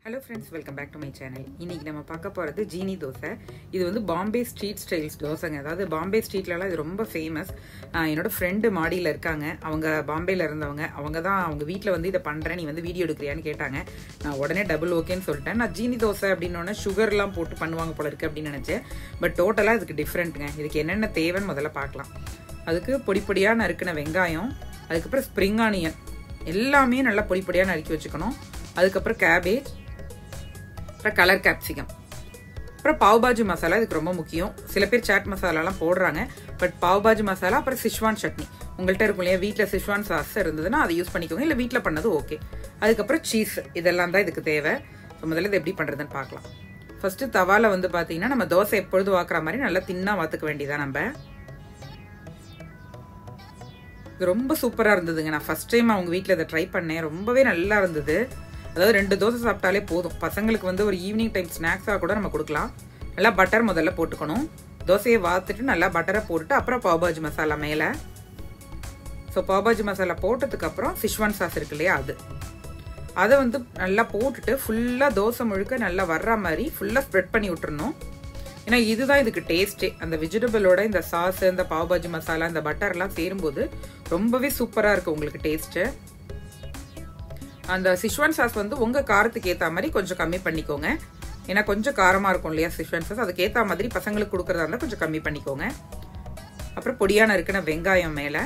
hello friends welcome back to my channel இன்னைக்கு நம்ம பார்க்க போகிறது ஜீனி தோசை இது வந்து பாம்பே ஸ்ட்ரீட் ஸ்டைல்ஸ் தோசைங்க அதாவது பாம்பே ஸ்ட்ரீட்லலாம் இது ரொம்ப ஃபேமஸ் என்னோட ஃப்ரெண்டு மாடியில் இருக்காங்க அவங்க பாம்பேல இருந்தவங்க அவங்க தான் அவங்க வீட்டில் வந்து இதை பண்ணுறேன் நீ வந்து வீடியோ எடுக்கிறியான்னு கேட்டாங்க நான் உடனே டபுள் ஓகேன்னு சொல்லிட்டேன் நான் ஜீனி தோசை அப்படின்னோடனே சுகர்லாம் போட்டு பண்ணுவாங்க போல இருக்கு அப்படின்னு நினச்சேன் பட் டோட்டலாக இதுக்கு டிஃப்ரெண்ட்டுங்க இதுக்கு என்னென்ன தேவைன்னு முதல்ல பார்க்கலாம் அதுக்கு பொடி பொடியாக நறுக்கின வெங்காயம் அதுக்கப்புறம் ஸ்ப்ரிங் ஆனியன் எல்லாமே நல்லா பொடி பொடியாக நறுக்கி வச்சுக்கணும் அதுக்கப்புறம் கேபேஜ் அப்புறம் கலர் கேப்சிகம் அப்புறம் பாவ்பாஜி மசாலா இதுக்கு ரொம்ப முக்கியம் சில பேர் சாட் மசாலாலாம் போடுறாங்க பட் பாவ்பாஜி மசாலா அப்புறம் சிஷ்வான் சட்னி உங்கள்கிட்ட இருக்கும் இல்லையா வீட்டில் சிஷ்வான் சாஸ் இருந்ததுன்னா அதை யூஸ் பண்ணிக்கோங்க இல்லை வீட்டில் பண்ணது ஓகே அதுக்கப்புறம் சீஸ் இதெல்லாம் தான் இதுக்கு தேவை ஸோ முதல்ல இது எப்படி பண்ணுறதுன்னு பார்க்கலாம் ஃபஸ்ட்டு தவாவில் வந்து பார்த்தீங்கன்னா நம்ம தோசை எப்பொழுது வாக்குற மாதிரி நல்லா தின்னாக வாத்துக்க வேண்டியதான் நம்ம இது ரொம்ப சூப்பராக இருந்ததுங்க நான் ஃபஸ்ட் டைம் அவங்க வீட்டில் இதை ட்ரை பண்ணேன் ரொம்பவே நல்லா இருந்தது அதாவது ரெண்டு தோசை சாப்பிட்டாலே போதும் பசங்களுக்கு வந்து ஒரு ஈவினிங் டைம் ஸ்நாக்ஸாக கூட நம்ம கொடுக்கலாம் நல்லா பட்டர் முதல்ல போட்டுக்கணும் தோசையை வாத்துட்டு நல்லா பட்டரை போட்டுட்டு அப்புறம் பாவ்பாஜி மசாலா மேலே ஸோ பாவ்பாஜி மசாலா போட்டதுக்கப்புறம் ஃபிஷ்வான் சாஸ் இருக்கு இல்லையா அது அதை வந்து நல்லா போட்டுட்டு ஃபுல்லாக தோசை முழுக்க நல்லா வர்ற மாதிரி ஃபுல்லாக ஸ்ப்ரெட் பண்ணி விட்டுறணும் ஏன்னா இதுதான் இதுக்கு டேஸ்ட்டே அந்த வெஜிடபிளோட இந்த சாஸ் இந்த பாவ்பாஜி மசாலா இந்த பட்டர்லாம் சேரும்போது ரொம்பவே சூப்பராக இருக்குது உங்களுக்கு டேஸ்ட்டு அந்த சிஷ்வான் சாஸ் வந்து உங்கள் காரத்துக்கு ஏற்ற மாதிரி கொஞ்சம் கம்மி பண்ணிக்கோங்க ஏன்னா கொஞ்சம் காரமாக இருக்கும் இல்லையா சிஷ்வான் சாஸ் அதுக்கு ஏற்ற மாதிரி பசங்களுக்கு கொடுக்குறதா இருந்தால் கொஞ்சம் கம்மி பண்ணிக்கோங்க அப்புறம் பொடியான இருக்குன வெங்காயம் மேலே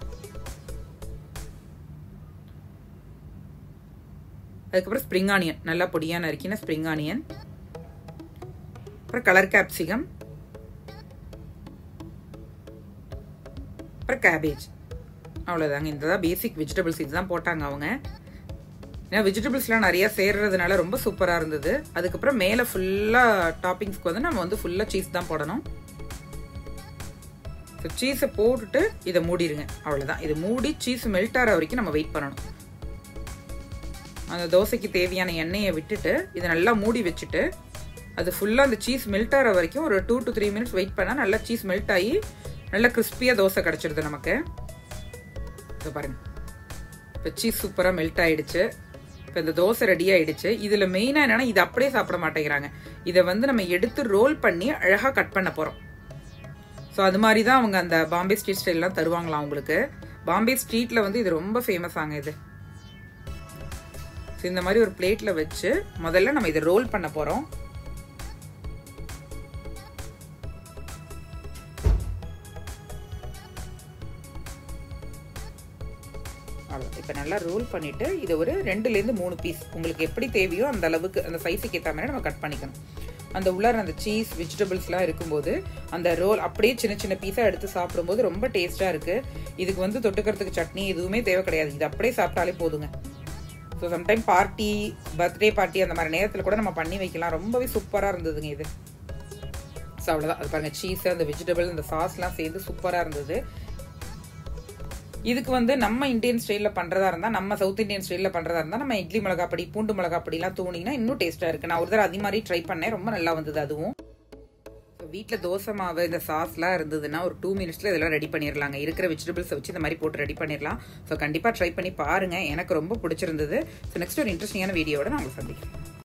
அதுக்கப்புறம் ஸ்ப்ரிங் ஆனியன் நல்லா பொடியான நறுக்கின ஸ்ப்ரிங் ஆனியன் அப்புறம் கலர் கேப்சிகம் அப்புறம் கேபேஜ் அவ்வளோதாங்க இந்த தான் பேசிக் வெஜிடபிள்ஸ் இதுதான் போட்டாங்க அவங்க ஏன்னா வெஜிடபிள்ஸ்லாம் நிறைய சேர்றதுனால ரொம்ப சூப்பராக இருந்தது அதுக்கப்புறம் மேலே ஃபுல்லாக டாப்பிங்ஸ்க்கு வந்து நம்ம வந்து ஃபுல்லாக சீஸ் தான் போடணும் ஸோ சீஸை போட்டுட்டு இதை மூடிடுங்க அவ்வளோதான் இது மூடி சீஸ் மெல்ட் ஆகிற வரைக்கும் நம்ம வெயிட் பண்ணணும் அந்த தோசைக்கு தேவையான எண்ணெயை விட்டுட்டு இதை நல்லா மூடி வச்சுட்டு அது ஃபுல்லாக அந்த சீஸ் மெல்ட் ஆகிற வரைக்கும் ஒரு two to three minutes wait பண்ணால் நல்லா சீஸ் மெல்ட் ஆகி நல்லா கிறிஸ்பியாக தோசை கிடச்சிருது நமக்கு இப்போ பாருங்க இப்போ சீஸ் சூப்பராக மெல்ட் ஆயிடுச்சு இப்போ இந்த தோசை ரெடி ஆயிடுச்சு இதில் மெயினாக என்னென்னா இதை அப்படியே சாப்பிட மாட்டேங்கிறாங்க இதை வந்து நம்ம எடுத்து ரோல் பண்ணி அழகாக கட் பண்ண போகிறோம் ஸோ அது மாதிரி தான் அவங்க அந்த பாம்பே ஸ்ட்ரீட் ஸ்டைல்லாம் தருவாங்களாம் அவங்களுக்கு பாம்பே ஸ்ட்ரீட்டில் வந்து இது ரொம்ப ஃபேமஸ் ஆங்க இது ஸோ இந்த மாதிரி ஒரு பிளேட்டில் வச்சு முதல்ல நம்ம இதை ரோல் பண்ண போகிறோம் அவ்வளோ இப்போ நல்லா ரோல் பண்ணிவிட்டு இதை ஒரு ரெண்டுலேருந்து மூணு பீஸ் உங்களுக்கு எப்படி தேவையோ அந்த அளவுக்கு அந்த சைஸுக்கு ஏற்ற மாதிரி நம்ம கட் பண்ணிக்கணும் அந்த உள்ளார அந்த சீஸ் வெஜிடபிள்ஸ்லாம் இருக்கும்போது அந்த ரோல் அப்படியே சின்ன சின்ன பீஸாக எடுத்து சாப்பிடும்போது ரொம்ப டேஸ்ட்டாக இருக்குது இதுக்கு வந்து தொட்டுக்கிறதுக்கு சட்னி எதுவுமே தேவை கிடையாது இது அப்படியே சாப்பிட்டாலே போதுங்க so sometime party birthday party அந்த மாதிரி நேரத்தில் கூட நம்ம பண்ணி வைக்கலாம் ரொம்பவே சூப்பராக இருந்ததுங்க இது ஸோ அவ்வளோதான் அது பாருங்கள் சீஸ் அந்த வெஜிடபிள் அந்த சாஸ்லாம் சேர்ந்து சூப்பராக இருந்தது இதுக்கு வந்து நம்ம இந்தியன் ஸ்டைலில் பண்ணுறதா இருந்தால் நம்ம சவுத் இந்தியன் ஸ்டைலில் பண்ணுறதா இருந்தால் நம்ம இட்லி மிளகா பொடி பூண்டு மிளகா பொடிலாம் தூணிங்கன்னா இன்னும் டேஸ்ட்டாக இருக்குது நான் ஒரு தடவை அதே மாதிரி ட்ரை பண்ணேன் ரொம்ப நல்லா வந்தது அதுவும் ஸோ வீட்டில் தோசை மாவு இந்த சாஸ்லாம் இருந்ததுன்னா ஒரு டூ மினிட்ஸில் இதெல்லாம் ரெடி பண்ணிடலாங்க இருக்கிற வெஜிடபிள்ஸை வச்சு இந்த மாதிரி போட்டு ரெடி பண்ணிடலாம் ஸோ கண்டிப்பாக ட்ரை பண்ணி பாருங்கள் எனக்கு ரொம்ப பிடிச்சிருந்தது ஸோ நெக்ஸ்ட் ஒரு இன்ட்ரெஸ்டிங்கான வீடியோட நான் உங்களுக்கு சந்திக்கிறேன்